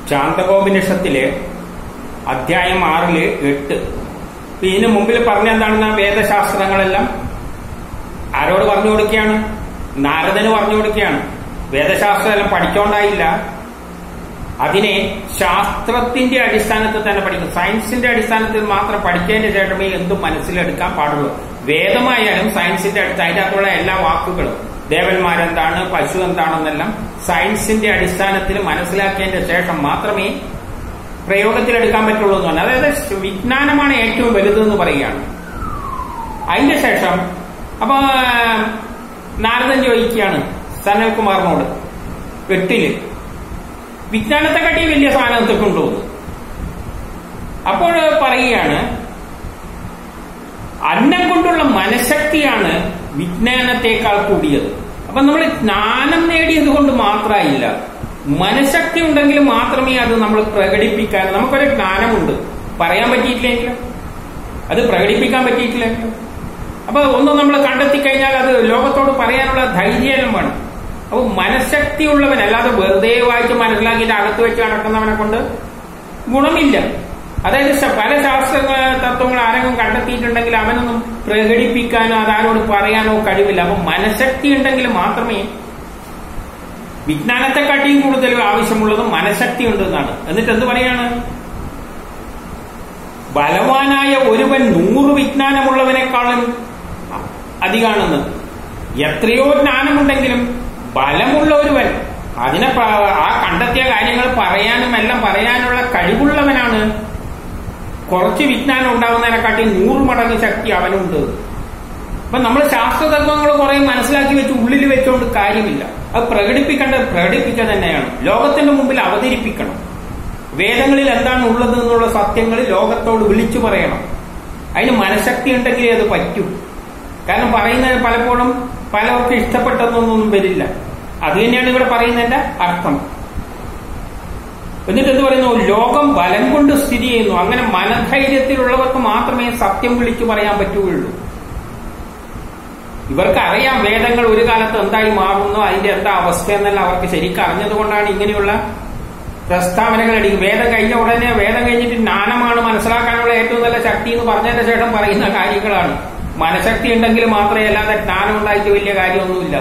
ചാന്തകോപനിഷത്തില് അധ്യായം ആറില് എട്ട് ഇപ്പൊ ഇതിന് മുമ്പിൽ പറഞ്ഞ എന്താണെന്ന വേദശാസ്ത്രങ്ങളെല്ലാം ആരോട് പറഞ്ഞു കൊടുക്കുകയാണ് നാരദന് പറഞ്ഞു കൊടുക്കുകയാണ് വേദശാസ്ത്രം എല്ലാം പഠിച്ചോണ്ടായില്ല അതിനെ ശാസ്ത്രത്തിന്റെ അടിസ്ഥാനത്തിൽ തന്നെ പഠിക്കും സയൻസിന്റെ അടിസ്ഥാനത്തിൽ മാത്രം പഠിച്ചതിന് ശേഷമേ എന്തും മനസ്സിലെടുക്കാൻ പാടുള്ളൂ വേദമായാലും സയൻസിന്റെ അടുത്ത് അതിന്റെ അകത്തുള്ള എല്ലാ വാക്കുകളും ദേവന്മാരെന്താണ് പശു എന്താണെന്നെല്ലാം സയൻസിന്റെ അടിസ്ഥാനത്തിൽ മനസ്സിലാക്കിയതിന്റെ ശേഷം മാത്രമേ പ്രയോഗത്തിലെടുക്കാൻ പറ്റുള്ളൂ എന്ന് പറഞ്ഞു അതായത് വിജ്ഞാനമാണ് ഏറ്റവും വലുതെന്ന് പറയുകയാണ് അതിന്റെ ശേഷം അപ്പൊ നാരദൻ ചോദിക്കുകയാണ് സനൽകുമാറിനോട് എട്ടില് വിജ്ഞാനത്തെക്കാട്ടി വലിയ സാധനത്തൊക്കെ ഉണ്ടോ അപ്പോൾ പറയുകയാണ് അന്നം കൊണ്ടുള്ള മനഃശക്തിയാണ് വിജ്ഞാനത്തെക്കാൾ കൂടിയത് അപ്പൊ നമ്മൾ ജ്ഞാനം നേടിയത് കൊണ്ട് മാത്രമായില്ല മനഃശക്തി ഉണ്ടെങ്കിൽ മാത്രമേ അത് നമ്മൾ പ്രകടിപ്പിക്കാൻ നമുക്കൊരു ജ്ഞാനമുണ്ട് പറയാൻ പറ്റിയിട്ടില്ലെങ്കിൽ അത് പ്രകടിപ്പിക്കാൻ പറ്റിയിട്ടില്ലെങ്കിൽ അപ്പൊ ഒന്ന് നമ്മൾ കണ്ടെത്തി കഴിഞ്ഞാൽ അത് ലോകത്തോട് പറയാനുള്ള ധൈര്യം വേണം അപ്പൊ മനഃശക്തി ഉള്ളവൻ അല്ലാതെ വെറുതെ വായിച്ച് മനസ്സിലാക്കിയിട്ട് അകത്ത് വെച്ച് നടക്കുന്നവനെ കൊണ്ട് ഗുണമില്ല അതായത് പല ശാസ്ത്ര തത്വങ്ങൾ ആരെങ്കിലും കണ്ടെത്തിയിട്ടുണ്ടെങ്കിൽ അവനൊന്നും പ്രകടിപ്പിക്കാനോ അതാരോട് പറയാനോ കഴിവില്ല അപ്പൊ മനഃശക്തി ഉണ്ടെങ്കിൽ മാത്രമേ വിജ്ഞാനത്തെക്കാട്ടിയും കൂടുതൽ ആവശ്യമുള്ളത് മനഃശക്തി ഉണ്ടെന്നാണ് എന്നിട്ട് എന്ത് പറയാണ് ബലവാനായ ഒരുവൻ നൂറ് വിജ്ഞാനമുള്ളവനേക്കാളും അധികാണെന്ന് എത്രയോ ജ്ഞാനമുണ്ടെങ്കിലും ബലമുള്ള ഒരുവൻ അതിനെ ആ കണ്ടെത്തിയ കാര്യങ്ങൾ പറയാനും എല്ലാം പറയാനുള്ള കഴിവുള്ളവനാണ് കുറച്ച് വിജ്ഞാനം ഉണ്ടാകുന്നതിനെക്കാട്ടി നൂറ് മടങ്ങ് ശക്തി അവനുണ്ട് അപ്പൊ നമ്മൾ ശാസ്ത്രതത്വങ്ങൾ കുറെ മനസ്സിലാക്കി വെച്ച് ഉള്ളിൽ വെച്ചുകൊണ്ട് കാര്യമില്ല അത് പ്രകടിപ്പിക്കേണ്ടത് പ്രകടിപ്പിക്കുക തന്നെയാണ് ലോകത്തിന്റെ മുമ്പിൽ അവതരിപ്പിക്കണം വേദങ്ങളിൽ എന്താണ് ഉള്ളത് എന്നുള്ള സത്യങ്ങൾ ലോകത്തോട് വിളിച്ചു പറയണം അതിന് മനഃശക്തി ഉണ്ടെങ്കിലേ അത് പറ്റൂ കാരണം പറയുന്നത് പലപ്പോഴും പലർക്കും ഇഷ്ടപ്പെട്ടതൊന്നും വരില്ല അത് തന്നെയാണ് ഇവിടെ പറയുന്നതിന്റെ അർത്ഥം എന്നിട്ട് എന്ത് പറയുന്നു ലോകം ബലം കൊണ്ട് സ്ഥിതി ചെയ്യുന്നു അങ്ങനെ മനധൈര്യത്തിലുള്ളവർക്ക് മാത്രമേ സത്യം വിളിച്ചു പറയാൻ പറ്റുകയുള്ളൂ ഇവർക്ക് അറിയാം വേദങ്ങൾ ഒരു കാലത്ത് എന്തായി മാറുന്നു അതിന്റെ എന്താ അവസ്ഥ എന്നല്ല അവർക്ക് ശരിക്കും അറിഞ്ഞതുകൊണ്ടാണ് ഇങ്ങനെയുള്ള പ്രസ്താവനകൾ അടിക്കും വേദം കഴിഞ്ഞ ഉടനെ വേദം കഴിഞ്ഞിട്ട് ജ്ഞാനമാണ് മനസ്സിലാക്കാനുള്ള ഏറ്റവും നല്ല ശക്തി എന്ന് പറഞ്ഞതിന് ശേഷം പറയുന്ന കാര്യങ്ങളാണ് മനഃശക്തി ഉണ്ടെങ്കിൽ മാത്രമേ അല്ലാതെ ജ്ഞാനം ഉണ്ടായിട്ട് വലിയ കാര്യമൊന്നുമില്ല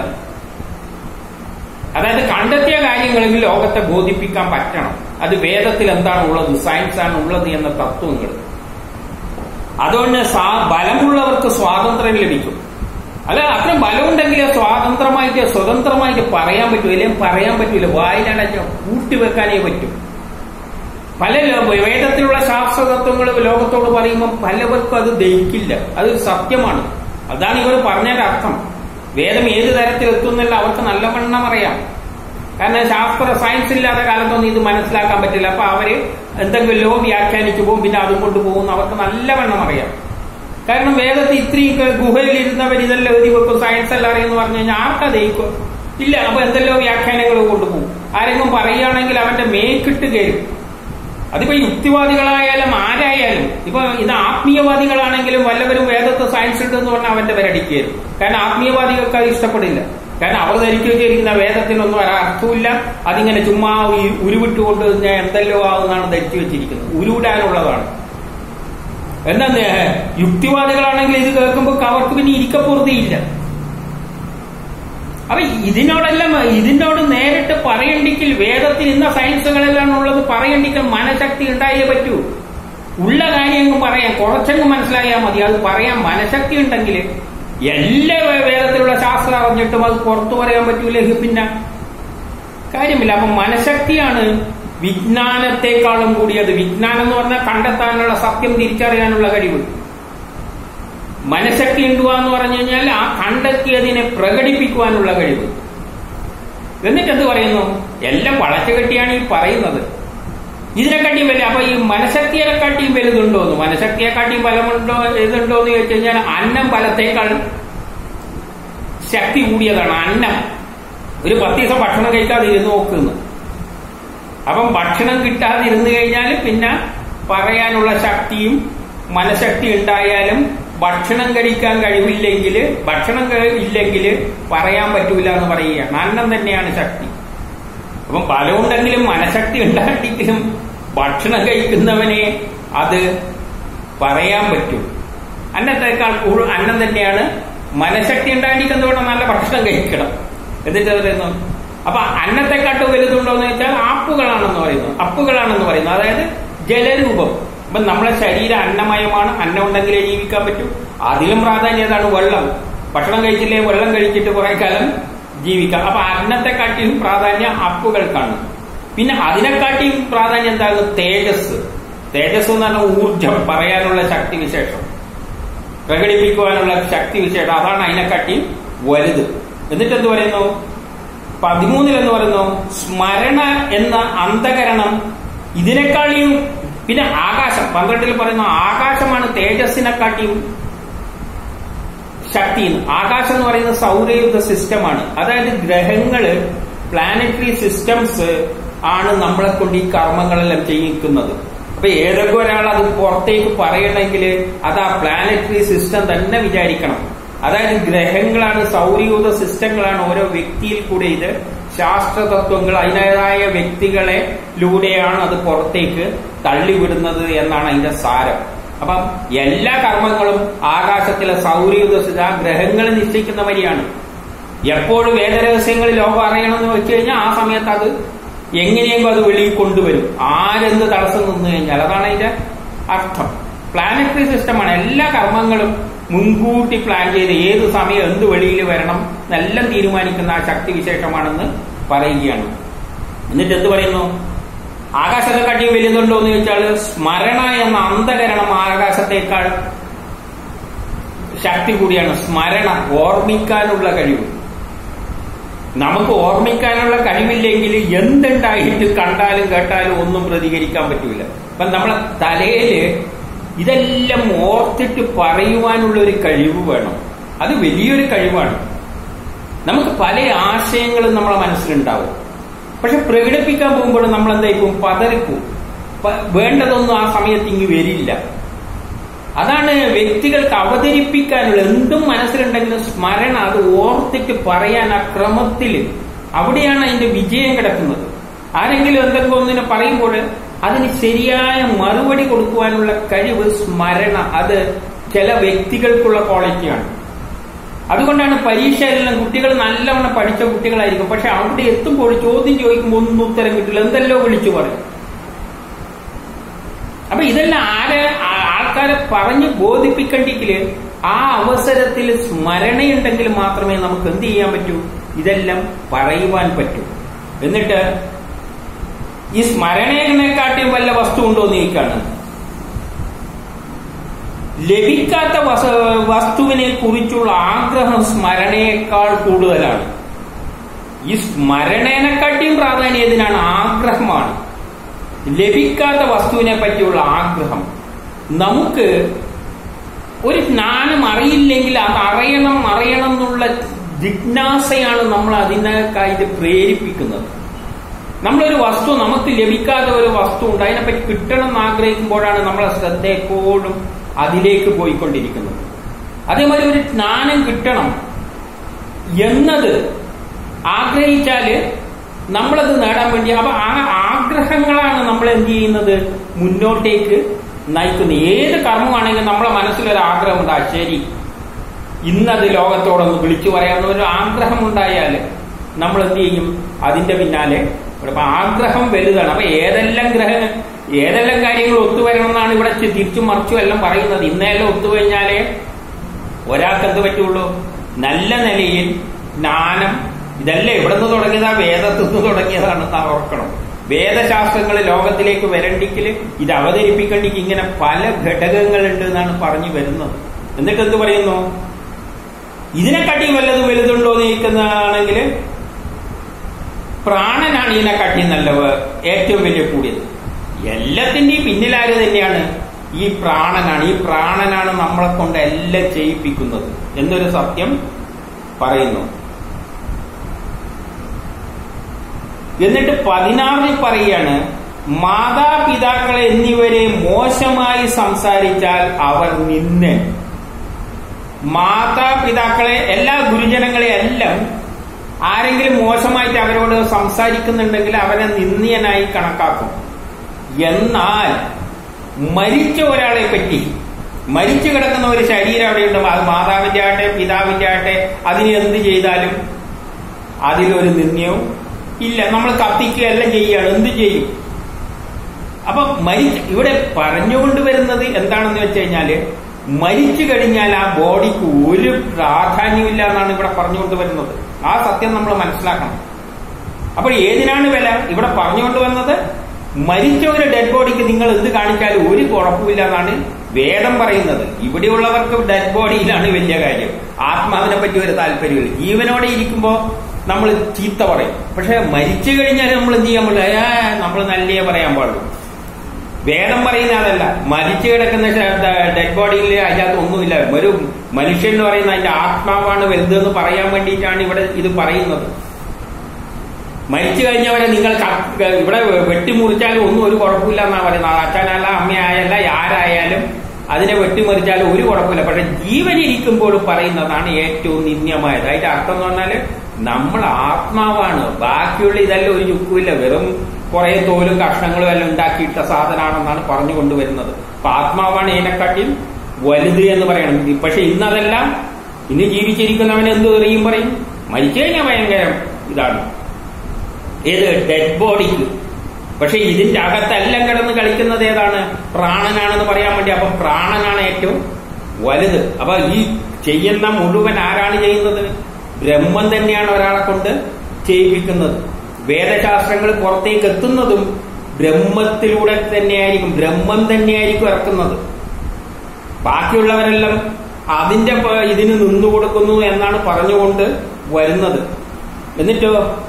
അതായത് കണ്ടെത്തിയ കാര്യങ്ങളിൽ ലോകത്തെ ബോധിപ്പിക്കാൻ പറ്റണം അത് വേദത്തിൽ എന്താണ് ഉള്ളത് സയൻസ് ആണ് ഉള്ളത് എന്ന തത്വങ്ങൾ അതുകൊണ്ട് ബലമുള്ളവർക്ക് സ്വാതന്ത്ര്യം ലഭിക്കും അല്ല അത്ര ബലമുണ്ടെങ്കിൽ സ്വാതന്ത്രമായിട്ട് സ്വതന്ത്രമായിട്ട് പറയാൻ പറ്റൂ അല്ലെങ്കിൽ പറയാൻ പറ്റൂല വായിലടച്ച് കൂട്ടിവെക്കാനേ പറ്റും പല വേദത്തിലുള്ള ശാസ്ത്രതത്വങ്ങൾ ലോകത്തോട് പറയുമ്പോൾ പലവർക്കും അത് ദഹിക്കില്ല അത് സത്യമാണ് അതാണ് ഇവർ പറഞ്ഞതിന്റെ അർത്ഥം വേദം ഏത് തരത്തിൽ എത്തുന്നില്ല അവർക്ക് നല്ലവണ്ണം അറിയാം കാരണം ശാസ്ത്ര സയൻസ് ഇല്ലാത്ത കാലത്തൊന്നും ഇത് മനസ്സിലാക്കാൻ പറ്റില്ല അപ്പൊ അവര് എന്തെങ്കിലോ വ്യാഖ്യാനിച്ചു പോകും പിന്നെ അതും കൊണ്ട് പോകും അവർക്ക് നല്ലവണ്ണം അറിയാം കാരണം വേദത്തിൽ ഇത്രയും ഗുഹയിൽ ഇരുന്നവർ ഇതെല്ലാം എഴുതി വെക്കും സയൻസ് എല്ലാം അറിയുമെന്ന് പറഞ്ഞു കഴിഞ്ഞാൽ ആർക്കാ ദഹിക്കും ഇല്ല അപ്പൊ എന്തെല്ലോ വ്യാഖ്യാനങ്ങൾ കൊണ്ടുപോകും ആരെങ്കിലും പറയുകയാണെങ്കിൽ അവന്റെ മേക്കിട്ട് കയറും അതിപ്പോ യുക്തിവാദികളായാലും ആരായാലും ഇപ്പൊ ഇത് ആത്മീയവാദികളാണെങ്കിലും വല്ലവരും വേദത്തെ സയൻസ് ഉണ്ടെന്ന് പറഞ്ഞാൽ അവന്റെ പേരടിക്കുകയും കാരണം ആത്മീയവാദികൾക്ക് അത് ഇഷ്ടപ്പെടില്ല കാരണം അവർ ധരിച്ചു വെച്ചിരിക്കുന്ന വേദത്തിനൊന്നും ഒരർത്ഥമില്ല അതിങ്ങനെ ചുമ്മാ ഉരുവിട്ടുകൊണ്ട് ഞാൻ എന്തെല്ലോ ആവുന്നതാണ് ധരിച്ചു വെച്ചിരിക്കുന്നത് ഉരുവിടാനുള്ളതാണ് എന്നാ യുക്തിവാദികളാണെങ്കിൽ ഇത് കേൾക്കുമ്പോൾ അവർക്ക് പിന്നെ ഇരിക്കപ്പുറതിയില്ല അപ്പൊ ഇതിനോടെല്ലാം ഇതിനോട് നേരിട്ട് പറയണ്ടെങ്കിൽ വേദത്തിൽ ഇന്ന സയൻസുകളെല്ലാം ഉള്ളത് പറയണ്ടെങ്കിൽ മനഃശക്തി ഉണ്ടായേ പറ്റൂ ഉള്ള കാര്യങ്ങൾ പറയാം കുറച്ചെങ്കിലും മനസ്സിലായാൽ മതി അത് പറയാൻ മനഃശക്തി ഉണ്ടെങ്കിൽ എല്ലാ വേദത്തിലുള്ള ശാസ്ത്രം അറിഞ്ഞിട്ടും അത് പുറത്തു പറയാൻ പറ്റൂലെങ്കിൽ പിന്നെ കാര്യമില്ല അപ്പൊ മനഃശക്തിയാണ് വിജ്ഞാനത്തെക്കാളും കൂടിയത് വിജ്ഞാനം എന്ന് പറഞ്ഞാൽ കണ്ടെത്താനുള്ള സത്യം തിരിച്ചറിയാനുള്ള കഴിവ് മനഃശക്തി ഉണ്ടുക എന്ന് പറഞ്ഞു കഴിഞ്ഞാൽ ആ കണ്ടെത്തിയതിനെ പ്രകടിപ്പിക്കുവാനുള്ള കഴിവ് എന്നിട്ട് എന്ത് പറയുന്നു എല്ലാം വളച്ചു കെട്ടിയാണ് ഈ പറയുന്നത് ഇതിനെക്കാട്ടിയും വലിയ അപ്പൊ ഈ മനഃശക്തിയെക്കാട്ടിയും വലുതുണ്ടോ എന്ന് മനഃശക്തിയെക്കാട്ടിയും ബലമുണ്ടോ ഇതുണ്ടോ എന്ന് ചോദിച്ചു കഴിഞ്ഞാൽ അന്നം ബലത്തേക്കാൾ ശക്തി കൂടിയതാണ് അന്നം ഒരു പത്ത് ദിവസം ഭക്ഷണം കഴിക്കാതെ ഇരുന്ന് നോക്കുന്നു അപ്പം ഭക്ഷണം കിട്ടാതെ ഇരുന്ന് കഴിഞ്ഞാൽ പിന്നെ പറയാനുള്ള ശക്തിയും മനഃശക്തി ഉണ്ടായാലും ഭക്ഷണം കഴിക്കാൻ കഴിവില്ലെങ്കിൽ ഭക്ഷണം ഇല്ലെങ്കിൽ പറയാൻ പറ്റൂല എന്ന് പറയുകയാണ് അന്നം തന്നെയാണ് ശക്തി അപ്പം ബലമുണ്ടെങ്കിലും മനഃശക്തി ഉണ്ടാക്കിയിട്ടും ഭക്ഷണം കഴിക്കുന്നവനെ അത് പറയാൻ പറ്റും അന്നത്തേക്കാൾ കൂടുതൽ അന്നം തന്നെയാണ് മനഃശക്തി ഉണ്ടാക്കിയിട്ട് എന്തുകൊണ്ട് നല്ല ഭക്ഷണം കഴിക്കണം എന്നിട്ട് പറയുന്നു അപ്പൊ അന്നത്തെക്കാട്ടും വലുതുണ്ടോ എന്ന് വെച്ചാൽ ആപ്പുകളാണെന്ന് പറയുന്നു അപ്പുകളാണെന്ന് പറയുന്നു അതായത് ജലരൂപം അപ്പൊ നമ്മളെ ശരീരം അന്നമയമാണ് അന്നം ഉണ്ടെങ്കിലേ ജീവിക്കാൻ പറ്റൂ അതിലും പ്രാധാന്യതാണ് വെള്ളം ഭക്ഷണം കഴിച്ചില്ലേ വെള്ളം കഴിച്ചിട്ട് കുറെ കാലം ജീവിക്കാം അപ്പൊ അന്നത്തെക്കാട്ടിയും പ്രാധാന്യം അപ്പുകൾക്കാണ് പിന്നെ അതിനെക്കാട്ടിയും പ്രാധാന്യം എന്താണ് തേജസ് തേജസ് എന്ന് പറഞ്ഞാൽ ഊർജം പറയാനുള്ള ശക്തി വിശേഷം പ്രകടിപ്പിക്കുവാനുള്ള ശക്തി വിശേഷം അതാണ് അതിനെക്കാട്ടിയും വലുത് എന്നിട്ട് എന്ത് പറയുന്നു പതിമൂന്നിൽ എന്ന് പറയുന്നു സ്മരണ എന്ന അന്തകരണം ഇതിനേക്കാളിയും പിന്നെ ആകാശം പന്ത്രണ്ടിൽ പറയുന്നു ആകാശമാണ് തേജസ്സിനെക്കാട്ടിയും ശക്തി ആകാശം എന്ന് പറയുന്നത് സൗരയുദ്ധ സിസ്റ്റമാണ് അതായത് ഗ്രഹങ്ങള് പ്ലാനറ്ററി സിസ്റ്റംസ് ആണ് നമ്മളെ കൊണ്ട് ഈ കർമ്മങ്ങളെല്ലാം ചെയ്യിക്കുന്നത് അപ്പൊ ഏതൊക്കെ ഒരാൾ അത് പുറത്തേക്ക് പറയണമെങ്കിൽ അത് ആ പ്ലാനറ്ററി സിസ്റ്റം തന്നെ വിചാരിക്കണം അതായത് ഗ്രഹങ്ങളാണ് സൗരയൂഥ സിസ്റ്റങ്ങളാണ് ഓരോ വ്യക്തിയിൽ കൂടെ ഇത് ശാസ്ത്രതത്വങ്ങൾ അതിൻ്റെതായ വ്യക്തികളെ ലൂടെയാണ് അത് പുറത്തേക്ക് തള്ളിവിടുന്നത് എന്നാണ് അതിന്റെ സാരം അപ്പം എല്ലാ കർമ്മങ്ങളും ആകാശത്തിലെ സൗരയൂഥ സിസ്റ്റ ആ ഗ്രഹങ്ങൾ നിശ്ചയിക്കുന്ന വരിയാണ് എപ്പോഴും വേദരഹസ്യങ്ങൾ ലോകം അറിയണമെന്ന് വെച്ച് കഴിഞ്ഞാൽ ആ സമയത്ത് അത് എങ്ങനെയെങ്കിലും അത് വെളിയിൽ കൊണ്ടുവരും ആരെന്ത് തടസ്സം നിന്ന് കഴിഞ്ഞാൽ അതാണ് അതിന്റെ അർത്ഥം പ്ലാനറ്ററി സിസ്റ്റമാണ് എല്ലാ കർമ്മങ്ങളും മുൻകൂട്ടി പ്ലാൻ ചെയ്ത് ഏത് സമയം എന്ത് വെളിയിൽ വരണം എന്നെല്ലാം തീരുമാനിക്കുന്ന ആ ശക്തി വിശേഷമാണെന്ന് പറയുകയാണ് എന്നിട്ട് എന്ത് പറയുന്നു ആകാശത്തെ കാട്ടി വലുതുണ്ടോ എന്ന് ചോദിച്ചാൽ സ്മരണ എന്ന അന്തകരണം ആകാശത്തേക്കാൾ ശക്തി കൂടിയാണ് സ്മരണ ഓർമ്മിക്കാനുള്ള കഴിവ് നമുക്ക് ഓർമ്മിക്കാനുള്ള കഴിവില്ലെങ്കിൽ എന്തുണ്ടായിട്ട് കണ്ടാലും കേട്ടാലും ഒന്നും പ്രതികരിക്കാൻ പറ്റൂല അപ്പൊ നമ്മളെ തലയില് ഇതെല്ലാം ഓർത്തിട്ട് പറയുവാനുള്ള ഒരു കഴിവ് വേണം അത് വലിയൊരു കഴിവാണ് നമുക്ക് പല ആശയങ്ങളും നമ്മളെ മനസ്സിലുണ്ടാവും പക്ഷെ പ്രകടിപ്പിക്കാൻ പോകുമ്പോൾ നമ്മൾ എന്തായിപ്പോ പതറിപ്പോ വേണ്ടതൊന്നും ആ സമയത്ത് ഇങ്ങ് വരില്ല അതാണ് വ്യക്തികൾക്ക് അവതരിപ്പിക്കാനുള്ള എന്തും മനസ്സിലുണ്ടെങ്കിലും സ്മരണ അത് ഓർത്തിട്ട് പറയാൻ ആ ക്രമത്തിൽ അവിടെയാണ് അതിന്റെ വിജയം കിടക്കുന്നത് ആരെങ്കിലും എന്തെങ്കിലും ഒന്നിനെ പറയുമ്പോൾ അതിന് ശരിയായ മറുപടി കൊടുക്കുവാനുള്ള കഴിവ് സ്മരണ അത് ചില വ്യക്തികൾക്കുള്ള ക്വാളിറ്റിയാണ് അതുകൊണ്ടാണ് പരീക്ഷയിലെല്ലാം കുട്ടികൾ നല്ലവണ്ണം പഠിച്ച കുട്ടികളായിരിക്കും പക്ഷെ അവിടെ എത്തുമ്പോൾ ചോദ്യം ചോദിക്കുമ്പോൾ ഒന്നും ഉത്തരം കിട്ടില്ല എന്തെല്ലോ വിളിച്ചു പറയും അപ്പൊ ഇതെല്ലാം ആരെ ആൾക്കാരെ പറഞ്ഞ് ബോധിപ്പിക്കണ്ടെങ്കില് ആ അവസരത്തിൽ സ്മരണയുണ്ടെങ്കിൽ മാത്രമേ നമുക്ക് എന്ത് ചെയ്യാൻ പറ്റൂ ഇതെല്ലാം പറയുവാൻ പറ്റൂ എന്നിട്ട് ഈ സ്മരണയെക്കാട്ടിയും വല്ല വസ്തു ഉണ്ടോ എന്ന് ചോദിക്കാണ് ലഭിക്കാത്ത വസ്തുവിനെ കുറിച്ചുള്ള ആഗ്രഹം സ്മരണയേക്കാൾ കൂടുതലാണ് ഈ സ്മരണേനെക്കാട്ടിയും പ്രാധാന്യം ഇതിനാണ് ആഗ്രഹമാണ് ലഭിക്കാത്ത വസ്തുവിനെ പറ്റിയുള്ള ആഗ്രഹം നമുക്ക് ഒരു ജ്ഞാനം അറിയില്ലെങ്കിൽ അത് അറിയണം അറിയണം എന്നുള്ള ജിജ്ഞാസയാണ് നമ്മൾ അതിനേക്കായിട്ട് പ്രേരിപ്പിക്കുന്നത് നമ്മളൊരു വസ്തു നമുക്ക് ലഭിക്കാത്ത ഒരു വസ്തു ഉണ്ട് അതിനെപ്പറ്റി കിട്ടണം എന്ന് ആഗ്രഹിക്കുമ്പോഴാണ് നമ്മളെ ശ്രദ്ധ എപ്പോഴും അതിലേക്ക് പോയിക്കൊണ്ടിരിക്കുന്നത് അതേമാതിരി ഒരു ജ്ഞാനം കിട്ടണം എന്നത് ആഗ്രഹിച്ചാല് നമ്മളത് നേടാൻ വേണ്ടി അപ്പൊ ആ ആഗ്രഹങ്ങളാണ് നമ്മൾ എന്ത് ചെയ്യുന്നത് മുന്നോട്ടേക്ക് നയിക്കുന്നത് ഏത് കർമ്മമാണെങ്കിലും നമ്മളെ മനസ്സിലൊരു ആഗ്രഹം ഉണ്ടാ ശരി ഇന്നത് ലോകത്തോടൊന്ന് വിളിച്ചു പറയാവുന്ന ഒരു ആഗ്രഹം ഉണ്ടായാൽ നമ്മൾ എന്ത് ചെയ്യും അതിന്റെ പിന്നാലെ അപ്പൊ ആഗ്രഹം വലുതാണ് അപ്പൊ ഏതെല്ലാം ഗ്രഹ ഏതെല്ലാം കാര്യങ്ങൾ ഒത്തുവരണം എന്നാണ് ഇവിടെ തിരിച്ചും മറിച്ചും എല്ലാം പറയുന്നത് ഇന്നെല്ലാം ഒത്തുകഴിഞ്ഞാലേ ഒരാൾക്ക് എന്ത് പറ്റുള്ളൂ നല്ല നിലയിൽ ജ്ഞാനം ഇതല്ല എവിടെ നിന്ന് തുടങ്ങിയതാ വേദത്തിൽ നിന്ന് തുടങ്ങിയതാണ് നാം ഓർക്കണം വേദശാസ്ത്രങ്ങൾ ലോകത്തിലേക്ക് വരണ്ടിക്കല് ഇത് അവതരിപ്പിക്കണ്ടിക്ക് ഇങ്ങനെ പല ഘടകങ്ങളുണ്ട് എന്നാണ് പറഞ്ഞു വരുന്നത് എന്നിട്ട് എന്ത് പറയുന്നു ഇതിനെക്കാട്ടി വല്ലത് വലുതുണ്ടോ എന്ന് ചോദിക്കുന്നതാണെങ്കിൽ പ്രാണനാണ് ഇതിനെക്കാട്ടി നല്ല ഏറ്റവും വലിയ കൂടിയത് എല്ലാത്തിന്റെയും പിന്നിലാര് തന്നെയാണ് ഈ പ്രാണനാണ് ഈ പ്രാണനാണ് നമ്മളെ കൊണ്ട് എല്ലാം ചെയ്യിപ്പിക്കുന്നത് എന്നൊരു സത്യം പറയുന്നു എന്നിട്ട് പതിനാറിൽ പറയാണ് മാതാപിതാക്കളെ എന്നിവരെ മോശമായി സംസാരിച്ചാൽ അവർ നിന്നെ മാതാപിതാക്കളെ എല്ലാ ഗുരുജനങ്ങളെ എല്ലാം ആരെങ്കിലും മോശമായിട്ട് അവരോട് സംസാരിക്കുന്നുണ്ടെങ്കിൽ അവനെ നിന്ദ്യനായി കണക്കാക്കും എന്നാൽ മരിച്ച ഒരാളെ പറ്റി മരിച്ചു കിടക്കുന്ന ഒരു ശരീരം അവിടെയുണ്ട് അത് മാതാവിന്റെ ആട്ടെ പിതാവിന്റെ ആട്ടെ അതിന് എന്ത് ചെയ്താലും അതിലൊരു നിന്ദ്യവും ഇല്ല നമ്മൾ കത്തിക്കുകയെല്ലാം ചെയ്യുകയാണ് എന്ത് ചെയ്യും അപ്പൊ മരിച്ച ഇവിടെ പറഞ്ഞുകൊണ്ട് വരുന്നത് എന്താണെന്ന് വെച്ച് കഴിഞ്ഞാല് മരിച്ചു കഴിഞ്ഞാൽ ആ ബോഡിക്ക് ഒരു പ്രാധാന്യമില്ല എന്നാണ് ഇവിടെ പറഞ്ഞുകൊണ്ട് വരുന്നത് ആ സത്യം നമ്മൾ മനസ്സിലാക്കണം അപ്പോൾ ഏതിനാണ് വില ഇവിടെ പറഞ്ഞുകൊണ്ട് വന്നത് മരിച്ച ഒരു ഡെഡ് ബോഡിക്ക് നിങ്ങൾ എന്ത് കാണിച്ചാലും ഒരു കുഴപ്പമില്ല എന്നാണ് വേദം പറയുന്നത് ഇവിടെയുള്ളവർക്ക് ഡെഡ് ബോഡിയിലാണ് വലിയ കാര്യം ആത്മാവിനെ പറ്റി ഒരു താല്പര്യമില്ല ജീവനോടെ ഇരിക്കുമ്പോ നമ്മൾ ചീത്ത പറയും പക്ഷെ മരിച്ചു കഴിഞ്ഞാൽ നമ്മൾ എന്ത് ചെയ്യാൻ പാടില്ല ഏ നമ്മൾ നല്ലേ പറയാൻ പാടുള്ളൂ വേദം പറയുന്ന അതല്ല മരിച്ചു കിടക്കുന്ന ഡെഡ് ബോഡിയിൽ അതിനകത്ത് ഒന്നുമില്ല ഒരു മനുഷ്യൻ എന്ന് പറയുന്ന അതിന്റെ ആത്മാവാണ് വലുതെന്ന് പറയാൻ വേണ്ടിയിട്ടാണ് ഇവിടെ ഇത് പറയുന്നത് മരിച്ചു കഴിഞ്ഞവരെ നിങ്ങൾ ക- ഇവിടെ വെട്ടിമുറിച്ചാലും ഒന്നും ഒരു കുഴപ്പമില്ല എന്നാ പറയുന്നത് അച്ഛനല്ല അമ്മയായല്ല ആരായാലും അതിനെ വെട്ടിമുറിച്ചാലും ഒരു കുഴപ്പമില്ല പക്ഷെ ജീവനിരിക്കുമ്പോൾ പറയുന്നതാണ് ഏറ്റവും നിന്ദ്യമായത് അതിന്റെ അർത്ഥം എന്ന് പറഞ്ഞാല് നമ്മൾ ആത്മാവാണ് ബാക്കിയുള്ള ഇതെല്ലാം ഒരു ചുക്കുമില്ല വെറും കുറെ തോലും കഷ്ണങ്ങളും എല്ലാം ഉണ്ടാക്കിയിട്ട സാധനമാണെന്നാണ് പറഞ്ഞു കൊണ്ടുവരുന്നത് അപ്പൊ ആത്മാവാണ് ഇതിനെക്കാട്ടിയും വലുത് എന്ന് പറയണം പക്ഷെ ഇന്നതെല്ലാം ഇന്ന് ജീവിച്ചിരിക്കുന്നവൻ എന്ത് എറിയും പറയും മരിച്ചു കഴിഞ്ഞാൽ ഭയങ്കര ഇതാണ് ഏത് ഡെഡ് ബോഡിക്ക് പക്ഷെ ഇതിന്റെ അകത്തെല്ലാം കിടന്ന് കളിക്കുന്നത് ഏതാണ് പ്രാണനാണെന്ന് പറയാൻ വേണ്ടി അപ്പൊ പ്രാണനാണ് ഏറ്റവും വലുത് അപ്പൊ ഈ ചെയ്യുന്ന മുഴുവൻ ആരാണ് ചെയ്യുന്നത് ബ്രഹ്മം തന്നെയാണ് ഒരാളെ കൊണ്ട് ചെയ്യിപ്പിക്കുന്നത് വേദശാസ്ത്രങ്ങൾ പുറത്തേക്ക് എത്തുന്നതും ബ്രഹ്മത്തിലൂടെ തന്നെയായിരിക്കും ബ്രഹ്മം തന്നെയായിരിക്കും ഇറക്കുന്നത് ബാക്കിയുള്ളവരെല്ലാം അതിന്റെ പ- ഇതിന് നിന്നു കൊടുക്കുന്നു എന്നാണ് പറഞ്ഞുകൊണ്ട് വരുന്നത് എന്നിട്ടോ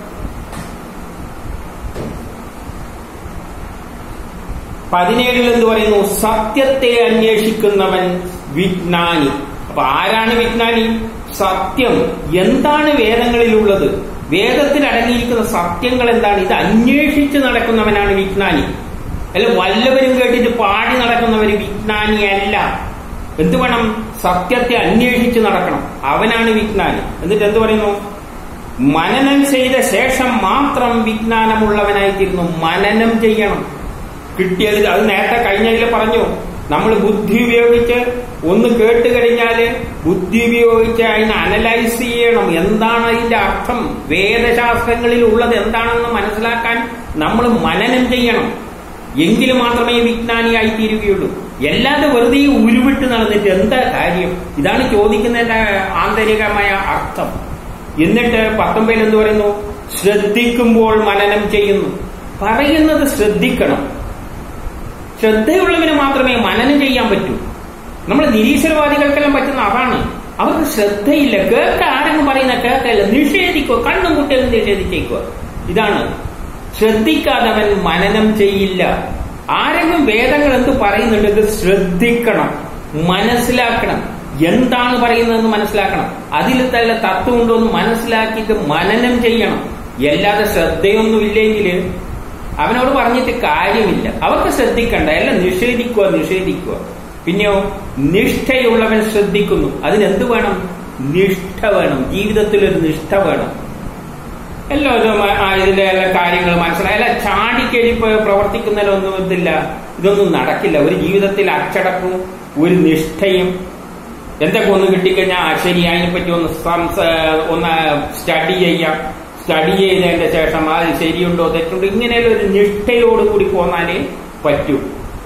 പതിനേഴിൽ എന്ത് പറയുന്നു സത്യത്തെ അന്വേഷിക്കുന്നവൻ വിജ്ഞാനി അപ്പൊ ആരാണ് വിജ്ഞാനി സത്യം എന്താണ് വേദങ്ങളിലുള്ളത് വേദത്തിൽ അടങ്ങിയിരിക്കുന്ന സത്യങ്ങൾ എന്താണ് ഇത് അന്വേഷിച്ച് നടക്കുന്നവനാണ് വിജ്ഞാനി അല്ല വല്ലവരും കേട്ടിട്ട് പാടി നടക്കുന്നവര് വിജ്ഞാനിയല്ല എന്ത് വേണം സത്യത്തെ അന്വേഷിച്ച് നടക്കണം അവനാണ് വിജ്ഞാനി എന്നിട്ട് എന്ത് പറയുന്നു മനനം ചെയ്ത ശേഷം മാത്രം വിജ്ഞാനമുള്ളവനായിത്തീരുന്നു മനനം ചെയ്യണം കിട്ടിയത് അത് നേരത്തെ കഴിഞ്ഞതിൽ പറഞ്ഞു നമ്മൾ ബുദ്ധി ഉപയോഗിച്ച് ഒന്ന് കേട്ട് കഴിഞ്ഞാല് ബുദ്ധി ഉപയോഗിച്ച് അതിനെ അനലൈസ് ചെയ്യണം എന്താണ് അതിന്റെ അർത്ഥം വേദശാസ്ത്രങ്ങളിൽ ഉള്ളത് എന്താണെന്ന് മനസ്സിലാക്കാൻ നമ്മൾ മനനം ചെയ്യണം എങ്കിൽ മാത്രമേ വിജ്ഞാനിയായി തീരുകയുള്ളൂ അല്ലാതെ വെറുതെ ഉരുവിട്ട് നടന്നിട്ട് എന്താ കാര്യം ഇതാണ് ചോദിക്കുന്നതിന്റെ ആന്തരികമായ അർത്ഥം എന്നിട്ട് പത്തൊമ്പതിൽ എന്ത് പറയുന്നു ശ്രദ്ധിക്കുമ്പോൾ മനനം ചെയ്യുന്നു പറയുന്നത് ശ്രദ്ധിക്കണം ശ്രദ്ധയുള്ളവന് മാത്രമേ മനനം ചെയ്യാൻ പറ്റൂ നമ്മൾ നിരീശ്വരവാദികൾക്കെല്ലാം പറ്റുന്ന അതാണ് അവർക്ക് ശ്രദ്ധയില്ല കേൾക്ക ആരെങ്കിലും പറയുന്ന കേൾക്കല്ല നിഷേധിക്കുക കണ്ണും കുട്ടികളും നിഷേധിച്ചേക്കുക ഇതാണ് ശ്രദ്ധിക്കാതവൻ മനനം ചെയ്യില്ല ആരെങ്കിലും വേദങ്ങൾ എന്ത് പറയുന്നുണ്ടെങ്കിൽ ശ്രദ്ധിക്കണം മനസ്സിലാക്കണം എന്താണ് പറയുന്നതെന്ന് മനസ്സിലാക്കണം അതിൽ തന്നെ തത്വം ഉണ്ടോ എന്ന് മനസ്സിലാക്കിയിട്ട് മനനം ചെയ്യണം അല്ലാതെ ശ്രദ്ധയൊന്നുമില്ലെങ്കിൽ അവനോട് പറഞ്ഞിട്ട് കാര്യമില്ല അവർക്ക് ശ്രദ്ധിക്കണ്ട എല്ലാം നിഷേധിക്കുക നിഷേധിക്കുക പിന്നെയോ നിഷ്ഠയുള്ളവൻ ശ്രദ്ധിക്കുന്നു അതിനെന്ത് വേണം നിഷ്ഠ വേണം ജീവിതത്തിൽ ഒരു നിഷ്ഠ വേണം എല്ലാവരും ആ ഇതിലെ എല്ലാ കാര്യങ്ങൾ മനസ്സിലായി അല്ല ചാടിക്കഴി പ്രവർത്തിക്കുന്നതിലൊന്നും ഇതില്ല ഇതൊന്നും നടക്കില്ല ഒരു ജീവിതത്തിൽ അച്ചടക്കവും ഒരു നിഷ്ഠയും എന്തൊക്കെ ഒന്ന് കിട്ടിക്കഴിഞ്ഞാൽ ആ ശരി അതിനെപ്പറ്റി ഒന്ന് സംസ ഒന്ന് സ്റ്റഡി ചെയ്യാം സ്റ്റഡി ചെയ്തതിന്റെ ശേഷം അത് ശരിയുണ്ടോ തെറ്റുണ്ടോ ഇങ്ങനെയുള്ള ഒരു നിഷ്ഠയോട് കൂടി പോന്നാലേ പറ്റൂ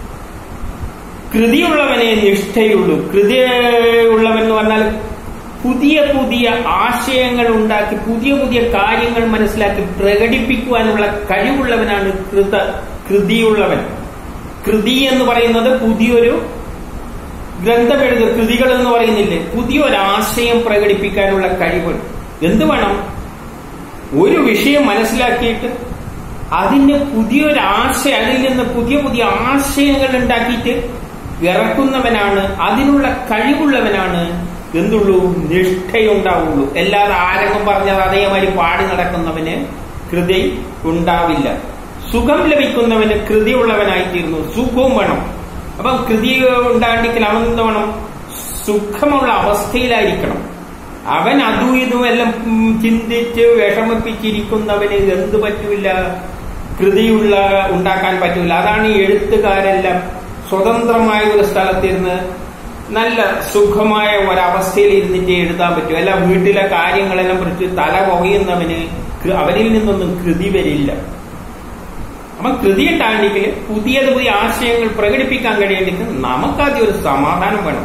കൃതിയുള്ളവനെ നിഷ്ഠയുള്ളൂ കൃതിയുള്ളവൻ എന്ന് പറഞ്ഞാൽ പുതിയ പുതിയ ആശയങ്ങൾ ഉണ്ടാക്കി പുതിയ പുതിയ കാര്യങ്ങൾ മനസ്സിലാക്കി പ്രകടിപ്പിക്കുവാനുള്ള കഴിവുള്ളവനാണ് കൃത കൃതിയുള്ളവൻ കൃതി എന്ന് പറയുന്നത് പുതിയൊരു ഗ്രന്ഥം എഴുതുക കൃതികൾ എന്ന് പറയുന്നില്ലേ പുതിയൊരാശയം പ്രകടിപ്പിക്കാനുള്ള കഴിവ് എന്ത് വേണം ഒരു വിഷയം മനസ്സിലാക്കിയിട്ട് അതിന് പുതിയൊരാശയം അതിൽ നിന്ന് പുതിയ പുതിയ ആശയങ്ങൾ ഉണ്ടാക്കിയിട്ട് ഇറക്കുന്നവനാണ് അതിനുള്ള കഴിവുള്ളവനാണ് എന്തുള്ളൂ നിഷ്ഠയുണ്ടാവുള്ളൂ അല്ലാതെ ആരെങ്കിലും പറഞ്ഞത് അതേമാതിരി പാടി നടക്കുന്നവന് കൃതി ഉണ്ടാവില്ല സുഖം ലഭിക്കുന്നവന് കൃതിയുള്ളവനായിത്തീരുന്നു സുഖവും വേണം അപ്പം കൃതി ഉണ്ടാണ്ടിക്കൽ അവൻ എന്ത് വേണം സുഖമുള്ള അവസ്ഥയിലായിരിക്കണം അവൻ അതും ഇതും എല്ലാം ഉം, ചിന്തിച്ച് വിഷമിപ്പിച്ചിരിക്കുന്നവന് എന്ത് പറ്റൂല കൃതിയുള്ള ഉണ്ടാക്കാൻ പറ്റൂല അതാണ് ഈ എഴുത്തുകാരെല്ലാം സ്വതന്ത്രമായ ഒരു സ്ഥലത്തിരുന്ന് നല്ല സുഖമായ ഒരവസ്ഥയിൽ ഇരുന്നിട്ട് എഴുതാൻ പറ്റും അല്ല വീട്ടിലെ കാര്യങ്ങളെല്ലാം കുറിച്ച് തല പുകയുന്നവന് കൃ- അവനിൽ നിന്നൊന്നും കൃതി വരില്ല അപ്പം കൃതി ഉണ്ടാകണമെങ്കിൽ പുതിയത് പുതിയ ആശയങ്ങൾ പ്രകടിപ്പിക്കാൻ കഴിയണമെങ്കിൽ നമുക്കാദ്യം ഒരു സമാധാനം വേണം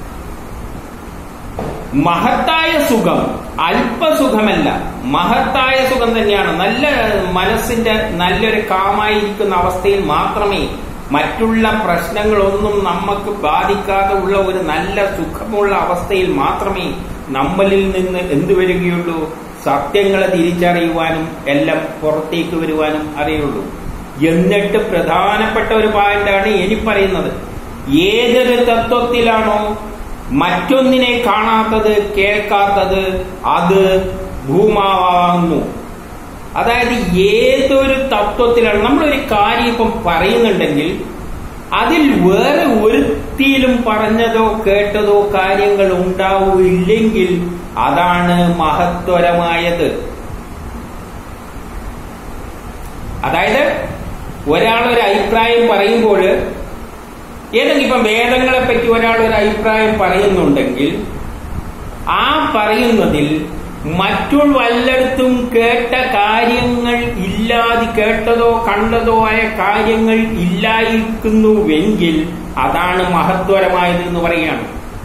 മഹത്തായ സുഖം അല്പസുഖമല്ല മഹത്തായ സുഖം തന്നെയാണ് നല്ല മനസ്സിന്റെ നല്ലൊരു കാമായിരിക്കുന്ന അവസ്ഥയിൽ മാത്രമേ മറ്റുള്ള പ്രശ്നങ്ങളൊന്നും നമുക്ക് ബാധിക്കാതെ ഉള്ള ഒരു നല്ല സുഖമുള്ള അവസ്ഥയിൽ മാത്രമേ നമ്മളിൽ നിന്ന് എന്ത് വരികയുള്ളൂ സത്യങ്ങളെ തിരിച്ചറിയുവാനും എല്ലാം പുറത്തേക്ക് വരുവാനും അറിയുള്ളൂ എന്നിട്ട് പ്രധാനപ്പെട്ട ഒരു പോയിന്റാണ് ഇനി പറയുന്നത് ഏതൊരു തത്വത്തിലാണോ മറ്റൊന്നിനെ കാണാത്തത് കേൾക്കാത്തത് അത് ഭൂമാവാകുന്നു അതായത് ഏതൊരു തത്വത്തിലാണ് നമ്മളൊരു കാര്യം ഇപ്പം പറയുന്നുണ്ടെങ്കിൽ അതിൽ വേറെ ഒരുത്തിയിലും പറഞ്ഞതോ കേട്ടതോ കാര്യങ്ങൾ ഉണ്ടാവില്ലെങ്കിൽ അതാണ് മഹത്വരമായത് അതായത് ഒരാൾ ഒരു അഭിപ്രായം പറയുമ്പോൾ ഏതെങ്കിലും ഇപ്പം വേദങ്ങളെ പറ്റി ഒരാൾ ഒരു അഭിപ്രായം പറയുന്നുണ്ടെങ്കിൽ ആ പറയുന്നതിൽ മറ്റുള്ള വല്ലയിടത്തും കേട്ട കാര്യങ്ങൾ ഇല്ലാതെ കേട്ടതോ കണ്ടതോ ആയ കാര്യങ്ങൾ ഇല്ലായിരിക്കുന്നുവെങ്കിൽ അതാണ് മഹത്വരമായത് എന്ന് പറയുകയാണ്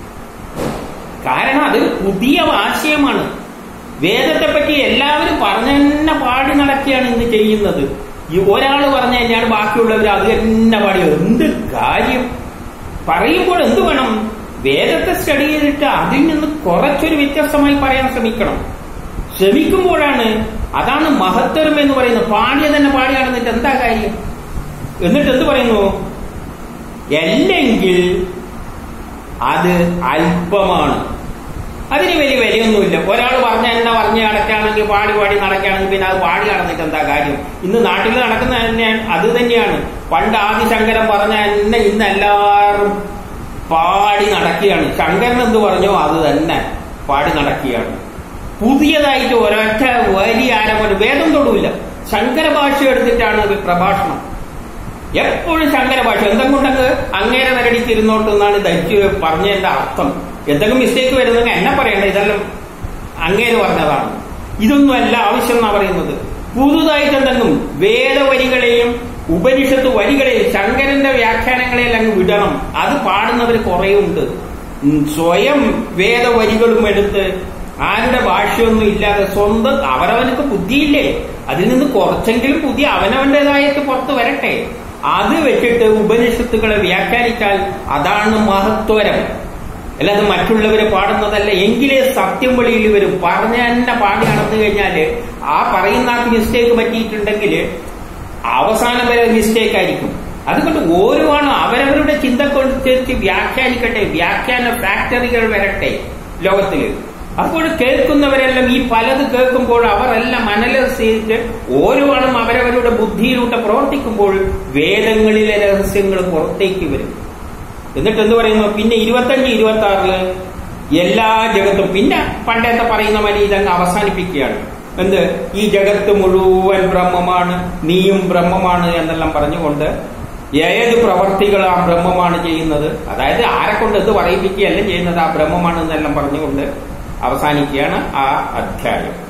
കാരണം അത് പുതിയ ആശയമാണ് വേദത്തെ പറ്റി എല്ലാവരും പറഞ്ഞ തന്നെ പാടി നടക്കുകയാണ് ഇന്ന് ചെയ്യുന്നത് ഈ ഒരാൾ പറഞ്ഞ തന്നെയാണ് ബാക്കിയുള്ളവർ അത് തന്നെ പാടി എന്ത് കാര്യം പറയുമ്പോൾ എന്ത് വേണം വേദത്തെ സ്റ്റഡി ചെയ്തിട്ട് അതിൽ നിന്ന് കുറച്ചൊരു വ്യത്യസ്തമായി പറയാൻ ശ്രമിക്കണം ശ്രമിക്കുമ്പോഴാണ് അതാണ് മഹത്തരം എന്ന് പറയുന്നത് പാടിയ തന്നെ പാടിയാണെന്നിട്ട് എന്താ കാര്യം എന്നിട്ട് എന്ത് പറയുന്നു അല്ലെങ്കിൽ അത് അല്പമാണ് അതിന് വലിയ വിലയൊന്നുമില്ല ഒരാൾ പറഞ്ഞ എന്നെ പറഞ്ഞ് നടക്കുകയാണെങ്കിൽ പാടി പാടി നടക്കുകയാണെങ്കിൽ പിന്നെ അത് പാടി നടന്നിട്ട് എന്താ കാര്യം ഇന്ന് നാട്ടിൽ നടക്കുന്ന തന്നെ അത് തന്നെയാണ് പണ്ട് ആദിശങ്കരൻ പറഞ്ഞ എന്നെ ഇന്ന് എല്ലാവരും പാടി നടക്കുകയാണ് ശങ്കരൻ എന്ത് പറഞ്ഞോ അത് തന്നെ പാടി നടക്കുകയാണ് പുതിയതായിട്ട് ഒരൊറ്റ വലിയ ആരംഭം വേദം തൊടുമില്ല ശങ്കര ഭാഷ എടുത്തിട്ടാണ് ഇത് പ്രഭാഷണം എപ്പോഴും ശങ്കര ഭാഷ എന്തെങ്കിലും അങ്ങേരെ നരടിക്ക് ഇരുന്നോട്ട് എന്നാണ് ധരിച്ച് പറഞ്ഞതിന്റെ അർത്ഥം എന്തെങ്കിലും മിസ്റ്റേക്ക് വരുന്നെങ്കിൽ എന്നെ പറയണ്ട ഇതെല്ലാം അങ്ങേര് പറഞ്ഞതാണ് ഇതൊന്നുമല്ല ആവശ്യം എന്നാ പറയുന്നത് പുതുതായിട്ട് എന്തെങ്കിലും വേദവരികളെയും ഉപനിഷത്ത് വരികളെയും ശങ്കരന്റെ വ്യാഖ്യാനങ്ങളെയും അങ്ങ് വിടണം അത് പാടുന്നവർ കുറേയുണ്ട് ഉം, സ്വയം വേദവരികളും എടുത്ത് ആരുടെ ഭാഷയൊന്നും ഇല്ലാതെ സ്വന്തം അവരവനക്ക് ബുദ്ധിയില്ലേ അതിൽ നിന്ന് കുറച്ചെങ്കിലും പുതിയ അവനവന്റേതായിട്ട് പുറത്ത് വരട്ടെ അത് വെച്ചിട്ട് ഉപനിഷത്തുക്കളെ വ്യാഖ്യാനിച്ചാൽ അതാണ് മഹത്വരം അല്ലാതെ മറ്റുള്ളവരെ പാടുന്നതല്ല എങ്കിലേ സത്യം വെളിയിൽ വരും പറഞ്ഞ തന്നെ പാടി നടന്നു കഴിഞ്ഞാല് ആ പറയുന്ന ആൾക്ക് മിസ്റ്റേക്ക് പറ്റിയിട്ടുണ്ടെങ്കിൽ അവസാനം വരെ മിസ്റ്റേക്ക് ആയിരിക്കും അതുകൊണ്ട് ഓരോആണ് അവരവരുടെ ചിന്തക്കൊടുത്തേക്ക് വ്യാഖ്യാനിക്കട്ടെ വ്യാഖ്യാന ഫാക്ടറികൾ വരട്ടെ ലോകത്തില് അപ്പോൾ കേൾക്കുന്നവരെല്ലാം ഈ പലത് കേൾക്കുമ്പോൾ അവരെല്ലാം അനലൈസ് ഓരോ ആളും അവരവരുടെ ബുദ്ധിയിലൂടെ പ്രവർത്തിക്കുമ്പോൾ വേദങ്ങളിലെ രഹസ്യങ്ങൾ പുറത്തേക്ക് വരും എന്നിട്ട് എന്ത് പറയുന്നു പിന്നെ ഇരുപത്തഞ്ച് ഇരുപത്തി ആറില് എല്ലാ ജഗത്തും പിന്നെ പണ്ടത്തെ പറയുന്ന മാതിരി ഇതങ്ങ് അവസാനിപ്പിക്കുകയാണ് എന്ത് ഈ ജഗത്ത് മുഴുവൻ ബ്രഹ്മമാണ് നീയും ബ്രഹ്മമാണ് എന്നെല്ലാം പറഞ്ഞുകൊണ്ട് ഏത് പ്രവർത്തികൾ ആ ബ്രഹ്മമാണ് ചെയ്യുന്നത് അതായത് ആരെ കൊണ്ട് എന്ത് പറയിപ്പിക്കുകയല്ല ചെയ്യുന്നത് ആ ബ്രഹ്മമാണ് എന്നെല്ലാം പറഞ്ഞുകൊണ്ട് അവസാനിക്കുകയാണ് ആ അധ്യായം